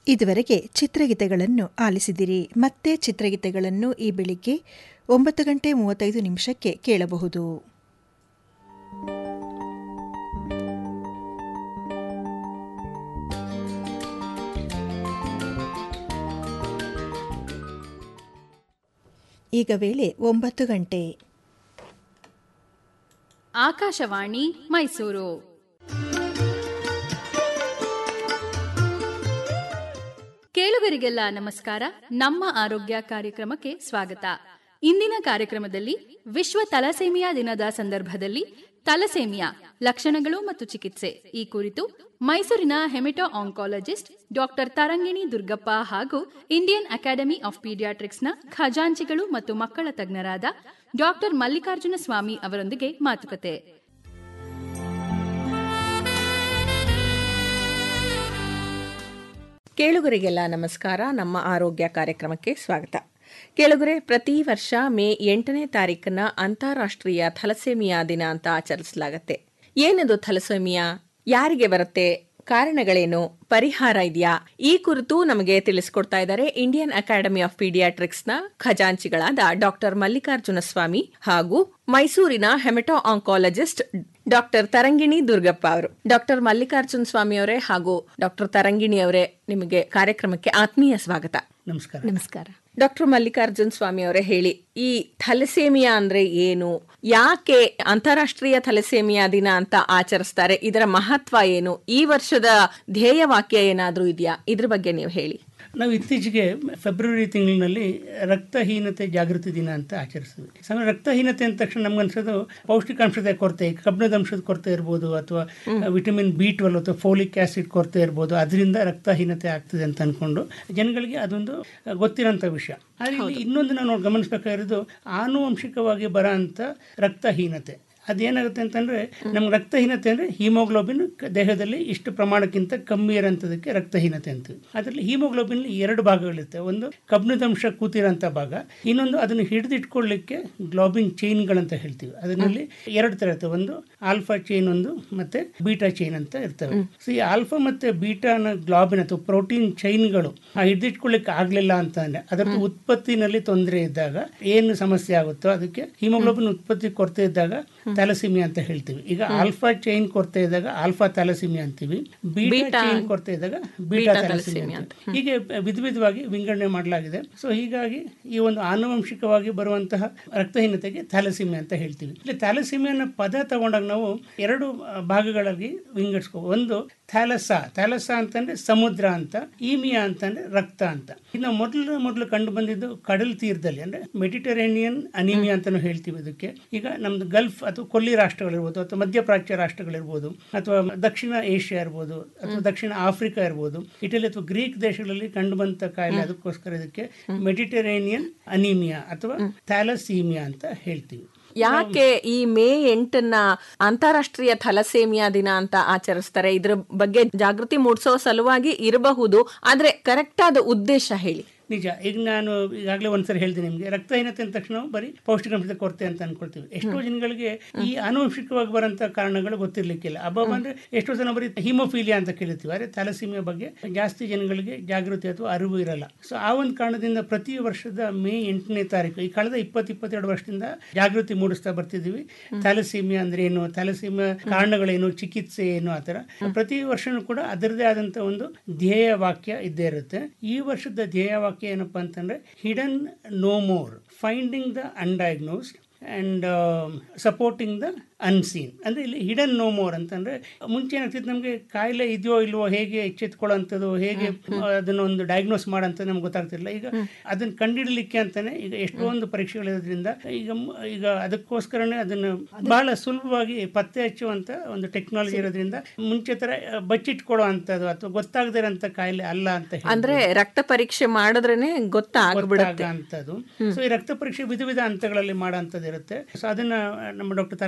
ಇದುವರೆಗೆ ಚಿತ್ರಗೀತೆಗಳನ್ನು ಆಲಿಸಿದಿರಿ ಮತ್ತೆ ಚಿತ್ರಗೀತೆಗಳನ್ನು ಈ ಬೆಳಿಗ್ಗೆ ಒಂಬತ್ತು ಗಂಟೆ ಮೂವತ್ತೈದು ನಿಮಿಷಕ್ಕೆ ಕೇಳಬಹುದು ಈಗ ವೇಳೆ ಒಂಬತ್ತು ಗಂಟೆ ಆಕಾಶವಾಣಿ ಮೈಸೂರು ಕೇಳುಗರಿಗೆಲ್ಲ ನಮಸ್ಕಾರ ನಮ್ಮ ಆರೋಗ್ಯ ಕಾರ್ಯಕ್ರಮಕ್ಕೆ ಸ್ವಾಗತ ಇಂದಿನ ಕಾರ್ಯಕ್ರಮದಲ್ಲಿ ವಿಶ್ವ ತಲಸೇಮಿಯಾ ದಿನದ ಸಂದರ್ಭದಲ್ಲಿ ತಲಸೇಮಿಯಾ ಲಕ್ಷಣಗಳು ಮತ್ತು ಚಿಕಿತ್ಸೆ ಈ ಕುರಿತು ಮೈಸೂರಿನ haemato oncologist doctor Tarangini Durgappa ಹಾಗೂ ಇಂಡಿಯನ್ ಅಕಾಡೆಮಿ ಆಫ್ ಪೀಡಿಯಾಟ್ರಿಕ್ಸ್ನ ಖಜಾಂಚಿಗಳು ಮತ್ತು ಮಕ್ಕಳ ತಜ್ಞರಾದ ಡಾಕ್ಟರ್ ಮಲ್ಲಿಕಾರ್ಜುನ ಸ್ವಾಮಿ ಅವರೊಂದಿಗೆ ಮಾತುಕತೆ ಕೇಳುಗರಿಗೆಲ್ಲ ನಮಸ್ಕಾರ ನಮ್ಮ ಆರೋಗ್ಯ ಕಾರ್ಯಕ್ರಮಕ್ಕೆ ಸ್ವಾಗತ ಕೇಳುಗರೆ ಪ್ರತಿ ವರ್ಷ ಮೇ ಎಂಟನೇ ತಾರೀಕನ್ನ ಅಂತಾರಾಷ್ಟ್ರೀಯ ಥಲಸೇಮಿಯಾ ದಿನ ಅಂತ ಆಚರಿಸಲಾಗತ್ತೆ ಏನದು ಥಲಸೇಮಿಯಾ ಯಾರಿಗೆ ಬರುತ್ತೆ ಕಾರಣಗಳೇನು ಪರಿಹಾರ ಇದೆಯಾ ಈ ಕುರಿತು ನಮಗೆ ತಿಳಿಸ್ಕೊಡ್ತಾ ಇದ್ದಾರೆ ಇಂಡಿಯನ್ ಅಕಾಡೆಮಿ ಆಫ್ ಪೀಡಿಯಾಟ್ರಿಕ್ಸ್ ನ ಖಜಾಂಚಿಗಳಾದ ಡಾಕ್ಟರ್ ಮಲ್ಲಿಕಾರ್ಜುನ ಸ್ವಾಮಿ ಹಾಗೂ ಮೈಸೂರಿನ haemato oncologist doctor Tarangini Durgappa ಅವರು ಡಾಕ್ಟರ್ ಮಲ್ಲಿಕಾರ್ಜುನ ಸ್ವಾಮಿ ಅವರೇ ಹಾಗೂ ಡಾಕ್ಟರ್ ತರಂಗಿಣಿ ಅವರೇ ನಿಮಗೆ ಕಾರ್ಯಕ್ರಮಕ್ಕೆ ಆತ್ಮೀಯ ಸ್ವಾಗತ ನಮಸ್ಕಾರ ನಮಸ್ಕಾರ ಡಾಕ್ಟರ್ ಮಲ್ಲಿಕಾರ್ಜುನ್ ಸ್ವಾಮಿ ಅವರೇ ಹೇಳಿ ಈ ಥಲಸೇಮಿಯಾ ಅಂದ್ರೆ ಏನು ಯಾಕೆ ಅಂತಾರಾಷ್ಟ್ರೀಯ ಥಲಸೇಮಿಯಾ ದಿನ ಅಂತ ಆಚರಿಸ್ತಾರೆ ಇದರ ಮಹತ್ವ ಏನು ಈ ವರ್ಷದ ಧ್ಯೇಯ ವಾಕ್ಯ ಏನಾದ್ರೂ ಇದೆಯಾ ಇದ್ರ ಬಗ್ಗೆ ನೀವು ಹೇಳಿ ನಾವು ಇತ್ತೀಚೆಗೆ ಫೆಬ್ರವರಿ ತಿಂಗಳಿನಲ್ಲಿ ರಕ್ತಹೀನತೆ ಜಾಗೃತಿ ದಿನ ಅಂತ ಆಚರಿಸ್ತೀವಿ ಸಮಯ ರಕ್ತಹೀನತೆ ಅಂದ ತಕ್ಷಣ ನಮ್ಗನ್ಸೋದು ಪೌಷ್ಟಿಕಾಂಶದ ಕೊರತೆ ಕಬ್ಬಿಣದ ಅಂಶದ ಕೊರತೆ ಇರ್ಬೋದು ಅಥವಾ ವಿಟಮಿನ್ ಬಿ ಟ್ವೆಲ್ ಅಥವಾ ಫೋಲಿಕ್ ಆಸಿಡ್ ಕೊರತೆ ಇರ್ಬೋದು ಅದರಿಂದ ರಕ್ತಹೀನತೆ ಆಗ್ತದೆ ಅಂತ ಅನ್ಕೊಂಡು ಜನಗಳಿಗೆ ಅದೊಂದು ಗೊತ್ತಿರೋಂಥ ವಿಷಯ ಆದರೆ ಇಲ್ಲಿ ಇನ್ನೊಂದು ನಾವು ನೋಡಿ ಗಮನಿಸಬೇಕಾಗಿರೋದು ಆನುವಂಶಿಕವಾಗಿ ಬರೋ ಅಂಥ ರಕ್ತಹೀನತೆ ಅದೇನಾಗುತ್ತೆ ಅಂತಂದರೆ ನಮ್ಗೆ ರಕ್ತಹೀನತೆ ಅಂದರೆ ಹಿಮೋಗ್ಲೋಬಿನ್ ದೇಹದಲ್ಲಿ ಇಷ್ಟು ಪ್ರಮಾಣಕ್ಕಿಂತ ಕಮ್ಮಿ ಇರೋಂಥದಕ್ಕೆ ರಕ್ತಹೀನತೆ ಅಂತೀವಿ ಅದರಲ್ಲಿ ಹಿಮೋಗ್ಲೋಬಿನ್ ಎರಡು ಭಾಗಗಳಿರ್ತವೆ ಒಂದು ಕಬ್ಬಿಣದಂಶ ಕೂತಿರೋಂಥ ಭಾಗ ಇನ್ನೊಂದು ಅದನ್ನು ಹಿಡಿದಿಟ್ಕೊಳ್ಳಿಕ್ಕೆ ಗ್ಲೋಬಿನ್ ಚೈನ್ಗಳಂತ ಹೇಳ್ತೀವಿ ಅದರಲ್ಲಿ ಎರಡು ಥರ ಇರ್ತವೆ ಒಂದು ಆಲ್ಫಾ ಚೈನ್ ಒಂದು ಮತ್ತೆ ಬೀಟಾ ಚೈನ್ ಅಂತ ಇರ್ತವೆ ಸೊ ಈ ಆಲ್ಫಾ ಮತ್ತೆ ಬೀಟಾನ ಗ್ಲಾಬಿನ್ ಅಥವಾ ಪ್ರೋಟೀನ್ ಚೈನ್ಗಳು ಹಿಡಿದಿಟ್ಕೊಳ್ಳಿಕ್ಕೆ ಆಗಲಿಲ್ಲ ಅಂತ ಅಂದ್ರೆ ಅದರ ಉತ್ಪತ್ತಿನಲ್ಲಿ ತೊಂದರೆ ಇದ್ದಾಗ ಏನು ಸಮಸ್ಯೆ ಆಗುತ್ತೋ ಅದಕ್ಕೆ ಹಿಮೋಗ್ಲೋಬಿನ್ ಉತ್ಪತ್ತಿ ಕೊರತೆ ಇದ್ದಾಗ ಥ್ಯಾಲಸಿಮಿಯಾ ಅಂತ ಹೇಳ್ತೀವಿ ಈಗ ಆಲ್ಫಾ ಚೈನ್ ಕೊರತೆ ಇದ್ದಾಗ ಆಲ್ಫಾ ಥ್ಯಾಲಸಿಮಿಯಾ ಅಂತೀವಿ ಬೀಟಾ ಚೈನ್ ಕೊರತೆ ಇದ್ದಾಗ ಬೀಟಾ ಥ್ಯಾಲಸಿಮಿಯಾ ಅಂತ ಹೀಗೆ ವಿಧ ವಿಧವಾಗಿ ವಿಂಗಡಣೆ ಮಾಡಲಾಗಿದೆ ಸೊ ಹೀಗಾಗಿ ಈ ಒಂದು ಆನುವಂಶಿಕವಾಗಿ ಬರುವಂತಹ ರಕ್ತಹೀನತೆಗೆ ಥ್ಯಾಲಸಿಮಿಯಾ ಅಂತ ಹೇಳ್ತೀವಿ ಇಲ್ಲಿ ಥ್ಯಾಲಸಿಮಿಯಾನ ಪದ ತಗೊಂಡಾಗ ನಾವು ಎರಡು ಭಾಗಗಳಲ್ಲಿ ವಿಂಗಡಿಸ್ಕೋ ಒಂದು ಥ್ಯಾಲಸ ಥ್ಯಾಲಸ ಅಂತಂದ್ರೆ ಸಮುದ್ರ ಅಂತ ಈಮಿಯಾ ಅಂತಂದ್ರೆ ರಕ್ತ ಅಂತ ಇನ್ನು ಮೊದಲು ಮೊದಲು ಕಂಡು ಬಂದಿದ್ದು ಕಡಲ್ ತೀರದಲ್ಲಿ ಅಂದ್ರೆ ಮೆಡಿಟರೇನಿಯನ್ ಅನಿಮಿಯಾ ಅಂತಾನು ಹೇಳ್ತೀವಿ ಇದಕ್ಕೆ ಈಗ ನಮ್ದು ಗಲ್ಫ್ ಅಥವಾ ಕೊಲ್ಲಿ ರಾಷ್ಟ್ರಗಳಿರ್ಬೋದು ಅಥವಾ ಮಧ್ಯಪ್ರಾಚ್ಯ ರಾಷ್ಟ್ರಗಳಿರ್ಬೋದು ಅಥವಾ ದಕ್ಷಿಣ ಏಷ್ಯಾ ಇರ್ಬೋದು ಅಥವಾ ದಕ್ಷಿಣ ಆಫ್ರಿಕಾ ಇರ್ಬೋದು ಇಟಲಿ ಅಥವಾ ಗ್ರೀಕ್ ದೇಶಗಳಲ್ಲಿ ಕಂಡು ಬಂತ ಕಾಯಿಲೆ ಅದಕ್ಕೋಸ್ಕರ ಇದಕ್ಕೆ ಮೆಡಿಟರೇನಿಯನ್ ಅನಿಮಿಯಾ ಅಥವಾ ಥ್ಯಾಲಸೀಮಿಯಾ ಅಂತ ಹೇಳ್ತೀವಿ ಯಾಕೆ ಈ ಮೇ ಎಂಟನ್ನ ಅಂತಾರಾಷ್ಟ್ರೀಯ ಥಲಸೇಮಿಯಾ ದಿನ ಅಂತ ಆಚರಿಸ್ತಾರೆ ಇದ್ರ ಬಗ್ಗೆ ಜಾಗೃತಿ ಮೂಡಿಸೋ ಸಲುವಾಗಿ ಇರಬಹುದು ಆದ್ರೆ ಕರೆಕ್ಟ್ ಆದ ಉದ್ದೇಶ ಹೇಳಿ ನಿಜ ಈಗ ನಾನು ಈಗಾಗಲೇ ಒಂದ್ಸರಿ ಹೇಳ್ತೀನಿ ನಿಮಗೆ ರಕ್ತಹೀನತೆ ಅಂದ ತಕ್ಷಣ ಬರೀ ಪೌಷ್ಟಿಕಾಂಶದ ಕೊರತೆ ಅಂತ ಅನ್ಕೊಳ್ತೀವಿ ಎಷ್ಟೋ ಜನಗಳಿಗೆ ಈ ಆನುವಂಶಿಕವಾಗಿ ಬರೋಂಥ ಕಾರಣಗಳು ಗೊತ್ತಿರ್ಲಿಕ್ಕಿಲ್ಲ ಅಬ್ಬ ಅಂದ್ರೆ ಎಷ್ಟೋ ಜನ ಬರೀ ಹಿಮೋಫೀಲಿಯಾ ಅಂತ ಕೇಳ್ತೀವಿ ಆದರೆ ಥ್ಯಾಲಸೀಮಿಯಾ ಬಗ್ಗೆ ಜಾಸ್ತಿ ಜನಗಳಿಗೆ ಜಾಗೃತಿ ಅಥವಾ ಅರಿವು ಇರಲ್ಲ ಸೊ ಆ ಒಂದು ಕಾರಣದಿಂದ ಪ್ರತಿ ವರ್ಷದ ಮೇ ಎಂಟನೇ ತಾರೀಕು ಈ ಕಳೆದ ಇಪ್ಪತ್ತು ಇಪ್ಪತ್ತೆರಡು ವರ್ಷದಿಂದ ಜಾಗೃತಿ ಮೂಡಿಸ್ತಾ ಬರ್ತಿದ್ದೀವಿ ಥ್ಯಾಲಸೀಮಿಯಾ ಅಂದ್ರೆ ಏನು ಥ್ಯಾಲಸೀಮಿಯಾ ಕಾರಣಗಳೇನು ಚಿಕಿತ್ಸೆ ಏನು ಆ ಥರ ಪ್ರತಿ ವರ್ಷನೂ ಕೂಡ ಅದರದೇ ಆದಂಥ ಒಂದು ಧ್ಯೇಯ ವಾಕ್ಯ ಇದ್ದೇ ಇರುತ್ತೆ ಈ ವರ್ಷದ ಧ್ಯೇಯ ವಾಕ್ಯ ಏನಪ್ಪ ಅಂತಂದ್ರೆ hidden no more finding the undiagnosed and supporting the unseen ಅಂದರೆ ಇಲ್ಲಿ ಹಿಡನ್ ನೋ ಮೋರ್ ಅಂತಂದರೆ ಮುಂಚೆ ಏನಾಗ್ತಿತ್ತು ನಮಗೆ ಕಾಯಿಲೆ ಇದೆಯೋ ಇಲ್ವೋ ಹೇಗೆ ಎಚ್ಚೆತ್ಕೊಳ್ಳೋಂಥದ್ದು ಹೇಗೆ ಅದನ್ನು ಒಂದು ಡಯಾಗ್ನೋಸ್ ಮಾಡೋಂಥದ್ದು ನಮ್ಗೆ ಗೊತ್ತಾಗ್ತಿರಲಿಲ್ಲ ಈಗ ಅದನ್ನು ಕಂಡಿಡಲಿಕ್ಕೆ ಅಂತಲೇ ಈಗ ಎಷ್ಟೊಂದು ಪರೀಕ್ಷೆಗಳಿರೋದ್ರಿಂದ ಈಗ ಮ್- ಈಗ ಅದಕ್ಕೋಸ್ಕರನೇ ಅದನ್ನು ಬಹಳ ಸುಲಭವಾಗಿ ಪತ್ತೆ ಹಚ್ಚುವಂಥ ಒಂದು ಟೆಕ್ನಾಲಜಿ ಇರೋದ್ರಿಂದ ಮುಂಚೆ ಥರ ಬಚ್ಚಿಟ್ಕೊಳ್ಳೋ ಅಂಥದ್ದು ಅಥವಾ ಗೊತ್ತಾಗದೇ ಇರೋಂಥ ಕಾಯಿಲೆ ಅಲ್ಲ ಅಂತ ಹೇಳಿ ಅಂದ್ರೆ ರಕ್ತ ಪರೀಕ್ಷೆ ಮಾಡಿದ್ರೇನೆ ಗೊತ್ತಾಗ್ಬಿಡುತ್ತೆ ಅಂತದ್ದು ಸೊ ಈ ರಕ್ತ ಪರೀಕ್ಷೆ ವಿಧ ವಿಧ ಹಂತಗಳಲ್ಲಿ ಮಾಡೋಂಥದ್ದು ಇರುತ್ತೆ ಸೊ ಅದನ್ನ ನಮ್ಮ ಡಾಕ್ಟರ್ ತರಂಗಿಣಿ ಅವರು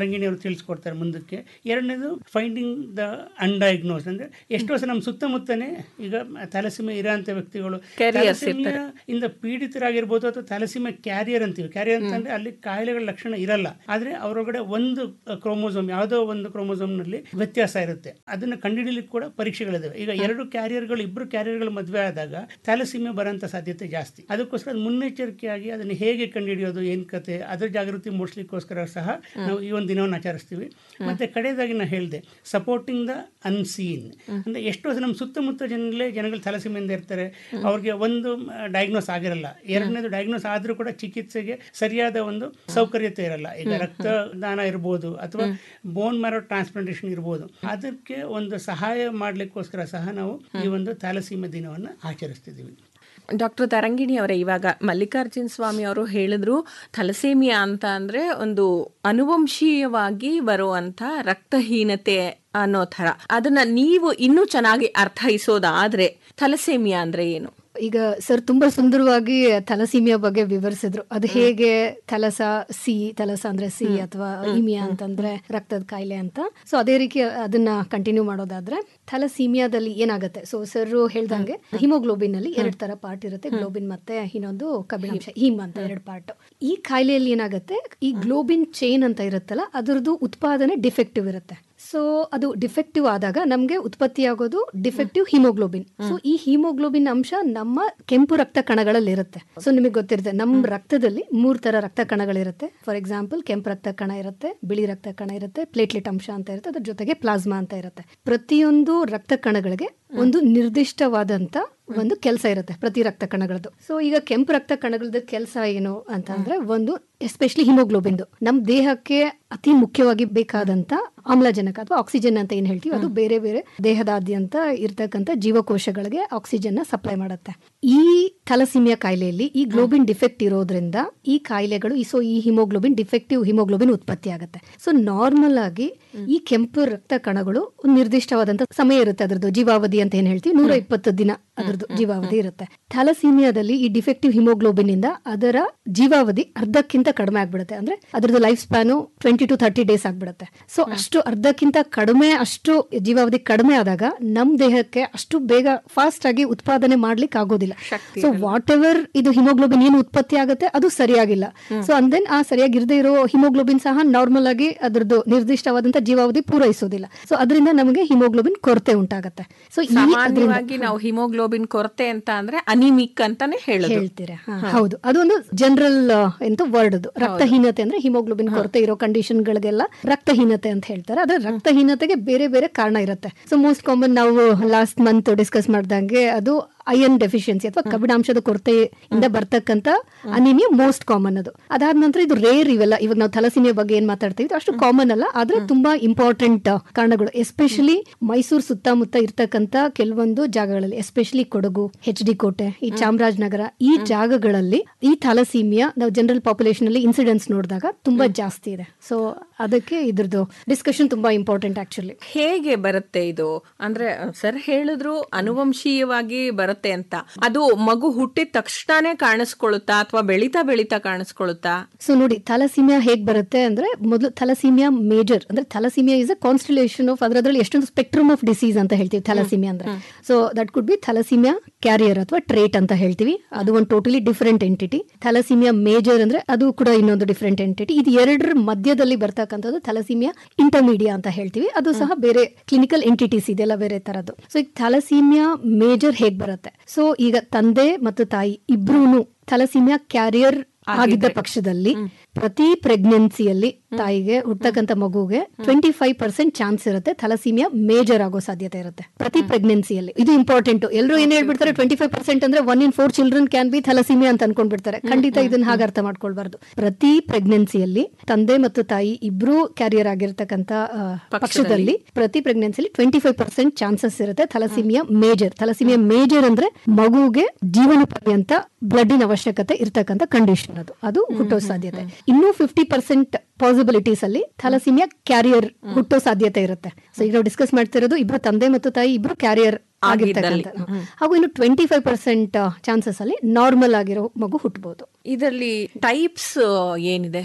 ತಿಳಿಸ್ಕೊಡ್ತಾರೆ ಮುಂದಕ್ಕೆ ಎರಡನೇದು ಫೈಂಡಿಂಗ್ ದ ಅನ್ಡಯಾಗ್ನೋಸ್ ಅಂದ್ರೆ ಎಷ್ಟೋ ಸಲ ನಮ್ಮ ಸುತ್ತಮುತ್ತನೇ ಈಗ ಥ್ಯಾಲಸಿಮೆ ಇರೋಂಥ ವ್ಯಕ್ತಿಗಳು Carriers thalassemia ಇಂದ ಪೀಡಿತರಾಗಿರ್ಬೋದು ಅಥವಾ ಥ್ಯಾಲಸಿಮೆ ಕ್ಯಾರಿಯರ್ ಅಂತೀವಿ ಕ್ಯಾರಿಯರ್ ಅಂತಂದ್ರೆ ಅಲ್ಲಿ ಕಾಯಿಲೆಗಳ ಲಕ್ಷಣ ಇರಲ್ಲ ಆದ್ರೆ ಅವರೊಳಗಡೆ ಒಂದು ಕ್ರೋಮೋಸೋಮ್ ಯಾವುದೋ ಒಂದು ಕ್ರೋಮೋಸೋಮ್ ನಲ್ಲಿ ವ್ಯತ್ಯಾಸ ಇರುತ್ತೆ ಅದನ್ನ ಕಂಡುಹಿಡಿಯಲಿಕ್ಕೆ ಕೂಡ ಪರೀಕ್ಷೆಗಳಿದಾವೆ ಈಗ ಎರಡು ಕ್ಯಾರಿಯರ್ಗಳು ಇಬ್ಬರು ಕ್ಯಾರಿಯರ್ಗಳು ಮದುವೆ ಆದಾಗ ಥ್ಯಾಲಸಿಮೆ ಬರೋಂಥ ಸಾಧ್ಯತೆ ಜಾಸ್ತಿ ಅದಕ್ಕೋಸ್ಕರ ಅದ್ ಮುನ್ನೆಚ್ಚರಿಕೆಯಾಗಿ ಅದನ್ನ ಹೇಗೆ ಕಂಡುಹಿಡಿಯೋದು ಏನ್ ಕತೆ ಅದ್ರ ಜಾಗೃತಿ ಮೂಡಿಸ್ಲಿಕ್ಕೋಸ್ಕರ ಸಹ ನಾವು ಈ ಒಂದು ದಿನವನ್ನು ಆಚರಿಸ್ತೀವಿ ಮತ್ತೆ ಕಡೆಯದಾಗಿ ನಾ ಹೇಳಿದೆ ಸಪೋರ್ಟಿಂಗ್ ದ ಅನ್ಸೀನ್ ಅಂದ್ರೆ ಎಷ್ಟೋ ಸಲ ನಮ್ಮ ಸುತ್ತಮುತ್ತ ಜನಗಳೇ ಜನಗಳು ಥಲಸಿಮೆಯಿಂದ ಇರ್ತಾರೆ ಅವ್ರಿಗೆ ಒಂದು ಡಯಾಗ್ನೋಸ್ ಆಗಿರಲ್ಲ ಎರಡನೇದು ಡಯಾಗ್ನೋಸ್ ಆದ್ರೂ ಕೂಡ ಚಿಕಿತ್ಸೆಗೆ ಸರಿಯಾದ ಒಂದು ಸೌಕರ್ಯತೆ ಇರಲ್ಲ ಈಗ ರಕ್ತದಾನ ಇರ್ಬೋದು ಅಥವಾ ಬೋನ್ ಮ್ಯಾರೋ ಟ್ರಾನ್ಸ್ಪ್ಲಾಂಟೇಷನ್ ಇರ್ಬೋದು ಅದಕ್ಕೆ ಒಂದು ಸಹಾಯ ಮಾಡ್ಲಿಕ್ಕೋಸ್ಕರ ಸಹ ನಾವು ಈ ಒಂದು ಥ್ಯಾಲಸೀಮೆ ದಿನವನ್ನು ಆಚರಿಸ್ತಿದ್ದೀವಿ ಡಾಕ್ಟರ್ ತರಂಗಿಣಿ ಅವರೇ ಇವಾಗ ಮಲ್ಲಿಕಾರ್ಜುನ್ ಸ್ವಾಮಿ ಅವರು ಹೇಳಿದ್ರು ಥಲಸೇಮಿಯಾ ಅಂತ ಅಂದ್ರೆ ಒಂದು ಅನುವಂಶೀಯವಾಗಿ ಬರುವಂತ ರಕ್ತಹೀನತೆ ಅನ್ನೋ ಥರ ಅದನ್ನ ನೀವು ಇನ್ನೂ ಚೆನ್ನಾಗಿ ಅರ್ಥೈಸೋದಾದ್ರೆ ಥಲಸೇಮಿಯಾ ಅಂದ್ರೆ ಏನು ಈಗ ಸರ್ ತುಂಬಾ ಸುಂದರವಾಗಿ ಥಲಸೀಮಿಯಾ ಬಗ್ಗೆ ವಿವರಿಸಿದ್ರು ಅದು ಹೇಗೆ ಥಲಸ ಸಿ ಥಲಸ ಅಂದ್ರೆ ಸಿ ಅಥವಾ ಇಮಿಯಾ ಅಂತಂದ್ರೆ ರಕ್ತದ ಕಾಯಿಲೆ ಅಂತ ಸೊ ಅದೇ ರೀತಿ ಅದನ್ನ ಕಂಟಿನ್ಯೂ ಮಾಡೋದಾದ್ರೆ ಥಲಸೀಮಿಯಾದಲ್ಲಿ ಏನಾಗುತ್ತೆ ಸೊ ಸರ್ ಹೇಳ್ದಂಗೆ ಹಿಮೋಗ್ಲೋಬಿನ್ ಅಲ್ಲಿ ಎರಡು ತರ ಪಾರ್ಟ್ ಇರುತ್ತೆ ಗ್ಲೋಬಿನ್ ಮತ್ತೆ ಇನ್ನೊಂದು ಕಬ್ಬಿಣಾಂಶ ಹಿಮ್ ಅಂತ ಎರಡು ಪಾರ್ಟ್ ಈ ಕಾಯಿಲೆಯಲ್ಲಿ ಏನಾಗುತ್ತೆ ಈ ಗ್ಲೋಬಿನ್ ಚೈನ್ ಅಂತ ಇರುತ್ತಲ್ಲ ಅದರದ್ದು ಉತ್ಪಾದನೆ ಡಿಫೆಕ್ಟಿವ್ ಇರುತ್ತೆ ಸೊ ಅದು ಡಿಫೆಕ್ಟಿವ್ ಆದಾಗ ನಮಗೆ ಉತ್ಪತ್ತಿಯಾಗೋದು ಡಿಫೆಕ್ಟಿವ್ ಹಿಮೋಗ್ಲೋಬಿನ್ ಸೊ ಈ ಹಿಮೋಗ್ಲೋಬಿನ್ ಅಂಶ ನಮ್ಮ ಕೆಂಪು ರಕ್ತ ಕಣಗಳಲ್ಲಿ ಇರುತ್ತೆ ಸೊ ನಿಮಗೆ ಗೊತ್ತಿರುತ್ತೆ ನಮ್ಮ ರಕ್ತದಲ್ಲಿ ಮೂರ್ ತರ ರಕ್ತ ಕಣಗಳಿರುತ್ತೆ ಫಾರ್ ಎಕ್ಸಾಂಪಲ್ ಕೆಂಪು ರಕ್ತ ಕಣ ಇರುತ್ತೆ ಬಿಳಿ ರಕ್ತ ಕಣ ಇರುತ್ತೆ ಪ್ಲೇಟ್ಲೆಟ್ ಅಂಶ ಅಂತ ಇರುತ್ತೆ ಅದ್ರ ಜೊತೆಗೆ ಪ್ಲಾಸ್ಮಾ ಅಂತ ಇರುತ್ತೆ ಪ್ರತಿಯೊಂದು ರಕ್ತ ಕಣಗಳಿಗೆ ಒಂದು ನಿರ್ದಿಷ್ಟವಾದಂತ ಒಂದು ಕೆಲಸ ಇರುತ್ತೆ ಪ್ರತಿ ರಕ್ತ ಕಣಗಳದ್ದು ಸೊ ಈಗ ಕೆಂಪು ರಕ್ತ ಕಣಗಳದ್ದು ಕೆಲಸ ಏನು ಅಂತ ಅಂದ್ರೆ ಒಂದು ಎಸ್ಪೆಷಲಿ ಹಿಮೋಗ್ಲೋಬಿನ್ದು ನಮ್ಮ ದೇಹಕ್ಕೆ ಅತಿ ಮುಖ್ಯವಾಗಿ ಬೇಕಾದಂತ ಆಮ್ಲಜನಕ ಅಥವಾ ಆಕ್ಸಿಜನ್ ಅಂತ ಏನ್ ಹೇಳ್ತೀವಿ ಅದು ಬೇರೆ ಬೇರೆ ದೇಹದಾದ್ಯಂತ ಇರ್ತಕ್ಕಂಥ ಜೀವಕೋಶಗಳಿಗೆ ಆಕ್ಸಿಜನ್ ನ ಸಪ್ಲೈ ಮಾಡುತ್ತೆ ಈ ಥಲಸಿಮಿಯಾ ಕಾಯಿಲೆಯಲ್ಲಿ ಈ ಗ್ಲೋಬಿನ್ ಡಿಫೆಕ್ಟ್ ಇರೋದ್ರಿಂದ ಈ ಕಾಯಿಲೆಗಳು ಈ ಸೊ ಈ ಹಿಮೋಗ್ಲೋಬಿನ್ ಡಿಫೆಕ್ಟಿವ್ ಹಿಮೋಗ್ಲೋಬಿನ್ ಉತ್ಪತ್ತಿ ಆಗುತ್ತೆ ಸೊ ನಾರ್ಮಲ್ ಆಗಿ ಈ ಕೆಂಪು ರಕ್ತ ಕಣಗಳು ಒಂದು ನಿರ್ದಿಷ್ಟವಾದಂತ ಸಮಯ ಇರುತ್ತೆ ಅದರದ್ದು ಜೀವಾವಧಿ ಅಂತ ಏನ್ ಹೇಳ್ತೀವಿ ನೂರ ಇಪ್ಪತ್ತು ದಿನ ಅದರದ್ದು ಜೀವಾವಧಿ ಇರುತ್ತೆ ಥಲಸೀಮಿಯಾದಲ್ಲಿ ಈ ಡಿಫೆಕ್ಟಿವ್ ಹಿಮೋಗ್ಲೋಬಿನ್ ಇಂದ ಅದರ ಜೀವಾವಧಿ ಅರ್ಧಕ್ಕಿಂತ ಕಡಿಮೆ ಆಗ್ಬಿಡುತ್ತೆ ಅಂದ್ರೆ ಅದರದ್ದು life span twenty to thirty days ಆಗ್ಬಿಡುತ್ತೆ ಸೊ ಅಷ್ಟು ಅರ್ಧಕ್ಕಿಂತ ಕಡಿಮೆ ಅಷ್ಟು ಜೀವಾವಧಿ ಕಡಿಮೆ ಆದಾಗ ನಮ್ ದೇಹಕ್ಕೆ ಅಷ್ಟು ಬೇಗ ಫಾಸ್ಟ್ ಆಗಿ ಉತ್ಪಾದನೆ ಮಾಡ್ಲಿಕ್ಕೆ ಆಗೋದಿಲ್ಲ ಸೊ ವಾಟ್ ಎವರ್ ಇದು ಹಿಮೋಗ್ಲೋಬಿನ್ ಏನು ಉತ್ಪತ್ತಿ ಆಗುತ್ತೆ ಅದು ಸರಿಯಾಗಿಲ್ಲ ಸೊ ಅಂಡ್ ದೆನ್ ಆ ಸರಿಯಾಗಿ ಇರದೇ ಇರೋ ಹಿಮೋಗ್ಲೋಬಿನ್ ಸಹ ನಾರ್ಮಲ್ ಆಗಿ ಅದರದ್ದು ನಿರ್ದಿಷ್ಟವಾದಂತ ಜೀವಾವಧಿ ಪೂರೈಸೋದಿಲ್ಲ ಸೊ ಅದರಿಂದ ನಮಗೆ ಹಿಮೋಗ್ಲೋಬಿನ್ ಕೊರತೆ ಉಂಟಾಗತ್ತೆ ಸೊ ಈ ಸಾಮಾನ್ಯವಾಗಿ ನಾವು ಹಿಮೋಗ್ಲೋಬಿನ್ ಕೊರತೆ ಅಂತ ಅಂದ್ರೆ ಅನಿಮಿಕ್ ಅಂತಾನೆ ಹೇಳೋದು ಹೇಳ್ತೀರಾ ಹಾ, ಹೌದು ಅದೊಂದು ಜನರಲ್ ಎಂತ ವರ್ಡ್ ಅದು ರಕ್ತಹೀನತೆ ಅಂದ್ರೆ ಹಿಮೋಗ್ಲೋಬಿನ್ ಕೊರತೆ ಇರೋ ಕಂಡೀಷನ್ ಗಳಿಗೆಲ್ಲ ರಕ್ತಹೀನತೆ ಅಂತ ಹೇಳ್ತಾರೆ ಅದ್ರ ರಕ್ತಹೀನತೆಗೆ ಬೇರೆ ಬೇರೆ ಕಾರಣ ಇರುತ್ತೆ ಸೊ ಮೋಸ್ಟ್ ಕಾಮನ್ ನಾವು ಲಾಸ್ಟ್ ಮಂತ್ ಡಿಸ್ಕಸ್ ಮಾಡ್ದಂಗೆ ಅದು ಐರನ್ ಡೆಫಿಷಿಯನ್ಸಿ ಅಥವಾ ಕಬ್ಬಿಣಾಂಶದ ಕೊರತೆಯಿಂದ ಬರ್ತಕ್ಕಂತ ಅನಿಮಿಯಾ ಮೋಸ್ಟ್ ಕಾಮನ್ ಅದು ಅದಾದ ನಂತರ ಇದು ರೇರ್ ಇವೆಲ್ಲ ಇವಾಗ ನಾವು ಥಲಸಿಮಿಯಾ ಬಗ್ಗೆ ಏನ್ ಮಾತಾಡ್ತೀವಿ ಇದು ಅಷ್ಟು ಕಾಮನ್ ಅಲ್ಲ ಆದ್ರೆ ತುಂಬಾ ಇಂಪಾರ್ಟೆಂಟ್ ಕಾರಣಗಳು ಎಸ್ಪೆಷಲಿ ಮೈಸೂರು ಸುತ್ತಮುತ್ತ ಇರ್ತಕ್ಕಂತ ಕೆಲವೊಂದು ಜಾಗಗಳಲ್ಲಿ ಎಸ್ಪೆಷಲಿ ಕೊಡಗು ಎಚ್ ಡಿ ಕೋಟೆ ಈ ಚಾಮರಾಜನಗರ ಈ ಜಾಗಗಳಲ್ಲಿ ಈ ಥಲಸೀಮಿಯಾ ನಾವು ಜನರಲ್ ಪಾಪ್ಯುಲೇಷನ್ ಅಲ್ಲಿ ಇನ್ಸಿಡೆನ್ಸ್ ನೋಡಿದಾಗ ತುಂಬಾ ಜಾಸ್ತಿ ಇದೆ ಸೊ ಅದಕ್ಕೆ ಇದ್ರದ್ದು ಡಿಸ್ಕಷನ್ ತುಂಬಾ ಇಂಪಾರ್ಟೆಂಟ್ ಆಕ್ಚುಲಿ ಹೇಗೆ ಬರುತ್ತೆ ಇದು ಅಂದ್ರೆ ಸರ್ ಹೇಳಿದ್ರು ಅನುವಂಶೀಯವಾಗಿ ಬರುತ್ತೆ ಅಂತ ಅದು ಮಗು ಹುಟ್ಟಿದ ತಕ್ಷಣನೇ ಕಾಣಿಸ್ಕೊಳ್ಳುತ್ತಾ ಅಥವಾ ಬೆಳಿತಾ ಬೆಳಿತಾ ಕಾಣಿಸ್ಕೊಳ್ಳುತ್ತಾ ಸೊ ನೋಡಿ ಥಲಸೀಮಿಯಾ ಹೇಗ್ ಬರುತ್ತೆ ಅಂದ್ರೆ ಮೊದಲು ಥಲಸೀಮಿಯಾ ಮೇಜರ್ ಅಂದ್ರೆ thalassaemia is a constellation of ಅದರಲ್ಲಿ ಎಷ್ಟೊಂದು ಸ್ಪೆಕ್ಟ್ರಮ್ ಆಫ್ ಡಿಸೀಸ್ ಅಂತ ಹೇಳ್ತೀವಿ ಥಲಸೀಮಿಯಾ ಅಂದ್ರೆ so that could be thalassaemia carrier ಅಥವಾ ಟ್ರೇಟ್ ಅಂತ ಹೇಳ್ತೀವಿ ಅದು ಒಂದು totally different entity thalassaemia major ಅಂದ್ರೆ ಅದು ಕೂಡ ಇನ್ನೊಂದು ಡಿಫರೆಂಟ್ ಎಂಟಿಟಿ ಇದು ಎರಡರ ಮಧ್ಯದಲ್ಲಿ ಬರ್ತಕ್ಕಂಥದ್ದು ಥಲಸೀಮಿಯಾ ಇಂಟರ್ಮೀಡಿಯಾ ಅಂತ ಹೇಳ್ತೀವಿ ಅದು ಸಹ ಬೇರೆ ಕ್ಲಿನಿಕಲ್ ಎಂಟಿಟೀಸ್ ಇದೆಲ್ಲ ಬೇರೆ ತರದ್ದು ಸೊ ಈಗ ಥಲಸೀಮಿಯಾ ಮೇಜರ್ ಹೇಗ್ ಬರುತ್ತೆ ಸೊ ಈಗ ತಂದೆ ಮತ್ತು ತಾಯಿ ಇಬ್ರು ಥಲಸೀಮಿಯಾ ಕ್ಯಾರಿಯರ್ ಆಗಿದ್ದ ಪಕ್ಷದಲ್ಲಿ ಪ್ರತಿ ಪ್ರೆಗ್ನೆನ್ಸಿಯಲ್ಲಿ ತಾಯಿಗೆ ಹುಟ್ಟತಕ್ಕಂತ ಮಗುಗೆ ಟ್ವೆಂಟಿ ಫೈವ್ ಪರ್ಸೆಂಟ್ ಚಾನ್ಸ್ ಇರುತ್ತೆ ಥಲಸೀಮಿಯಾ ಮೇಜರ್ ಆಗೋ ಸಾಧ್ಯತೆ ಇರುತ್ತೆ ಪ್ರತಿ ಪ್ರೆಗ್ನೆನ್ಸಿಯಲ್ಲಿ ಇದು ಇಂಪಾರ್ಟೆಂಟ್ ಎಲ್ಲರೂ ಏನ್ ಹೇಳ್ಬಿಡ್ತಾರೆ ಟ್ವೆಂಟಿ ಫೈವ್ ಪರ್ಸೆಂಟ್ ಅಂದ್ರೆ one in four children can be thalassaemia ಅಂತ ಅನ್ಕೊಂಡ್ಬಿಡ್ತಾರೆ ಖಂಡಿತ ಇದನ್ನ ಹಾಗೆ ಅರ್ಥ ಮಾಡ್ಕೊಳ್ಬಾರ್ದು ಪ್ರತಿ ಪ್ರೆಗ್ನೆನ್ಸಿಯಲ್ಲಿ ತಂದೆ ಮತ್ತು ತಾಯಿ ಇಬ್ರು ಕ್ಯಾರಿಯರ್ ಆಗಿರ್ತಕ್ಕಂತ ಆ, ಪಕ್ಷದಲ್ಲಿ ಪ್ರತಿ ಪ್ರೆಗ್ನೆನ್ಸಿಲಿ ಟ್ವೆಂಟಿ ಫೈವ್ ಪರ್ಸೆಂಟ್ ಚಾನ್ಸಸ್ ಇರುತ್ತೆ ಥಲಸೀಮಿಯಾ ಮೇಜರ್ ಥಲಸೀಮಿಯಾ ಮೇಜರ್ ಅಂದ್ರೆ ಮಗುಗೆ ಜೀವನ ಪರ್ಯಂತ ಬ್ಲಡ್ಡಿನ ಅವಶ್ಯಕತೆ ಇರ್ತಕ್ಕಂಥ ಕಂಡೀಷನ್ ಅದು ಅದು ಹುಟ್ಟೋ ಸಾಧ್ಯತೆ ಇನ್ನು ಫಿಫ್ಟಿ ಪರ್ಸೆಂಟ್ ಪಾಸಿಬಿಲಿಟೀಸ್ ಅಲ್ಲಿ ಥಲಸೀಮಿಯಾ ಕ್ಯಾರಿಯರ್ ಹುಟ್ಟೋ ಸಾಧ್ಯತೆ ಇರುತ್ತೆ ಸೊ ಈಗ ನಾವು ಡಿಸ್ಕಸ್ ಮಾಡ್ತಿರೋದು ಇಬ್ರು ತಂದೆ ಮತ್ತು ತಾಯಿ ಇಬ್ರು ಕ್ಯಾರಿಯರ್ ಆಗಿರ್ತಕ್ಕಂಥ ಹಾಗೂ ಇನ್ನು ಟ್ವೆಂಟಿ ಫೈವ್ ಪರ್ಸೆಂಟ್ ಚಾನ್ಸಸ್ ಅಲ್ಲಿ ನಾರ್ಮಲ್ ಆಗಿರೋ ಮಗು ಹುಟ್ಟಬಹುದು ಇದರಲ್ಲಿ ಟೈಪ್ಸ್ ಏನಿದೆ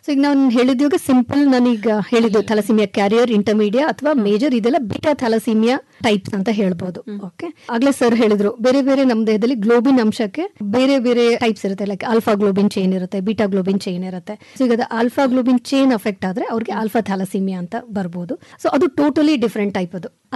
ಸೊ ಈಗ ನಾನು ಹೇಳಿದ್ವಾಗ ಸಿಂಪಲ್ ನಾನೀಗ ಹೇಳಿದ್ದು ಥಲಸೀಮಿಯಾ ಕ್ಯಾರಿಯರ್ ಇಂಟರ್ಮೀಡಿಯಾ ಅಥವಾ ಮೇಜರ್ ಇದೆಲ್ಲ ಬಿಟಾ ಥಲಸೀಮಿಯಾ ಟೈಪ್ಸ್ ಅಂತ ಹೇಳ್ಬೋದು ಓಕೆ ಆಗ್ಲೇ ಸರ್ ಹೇಳಿದ್ರು ಬೇರೆ ಬೇರೆ ನಮ್ಮ ದೇಹದಲ್ಲಿ ಗ್ಲೋಬಿನ್ ಅಂಶಕ್ಕೆ ಬೇರೆ ಬೇರೆ ಟೈಪ್ಸ್ ಇರುತ್ತೆ ಲೈಕ್ ಆಲ್ಫಾ ಗ್ಲೋಬಿನ್ ಚೈನ್ ಇರುತ್ತೆ ಬಿಟಾ ಗ್ಲೋಬಿನ್ ಚೈನ್ ಇರುತ್ತೆ ಸೊ ಈಗ ಆಲ್ಫಾ ಗ್ಲೋಬಿನ್ ಚೈನ್ ಅಫೆಕ್ಟ್ ಆದ್ರೆ ಅವ್ರಿಗೆ ಆಲ್ಫಾ ಥಾಲಸೀಮಿಯಾ ಅಂತ ಬರ್ಬೋದು ಸೊ ಅದು ಟೋಟಲಿ ಡಿಫ್ರೆಂಟ್ ಟೈಪ್ ಅದು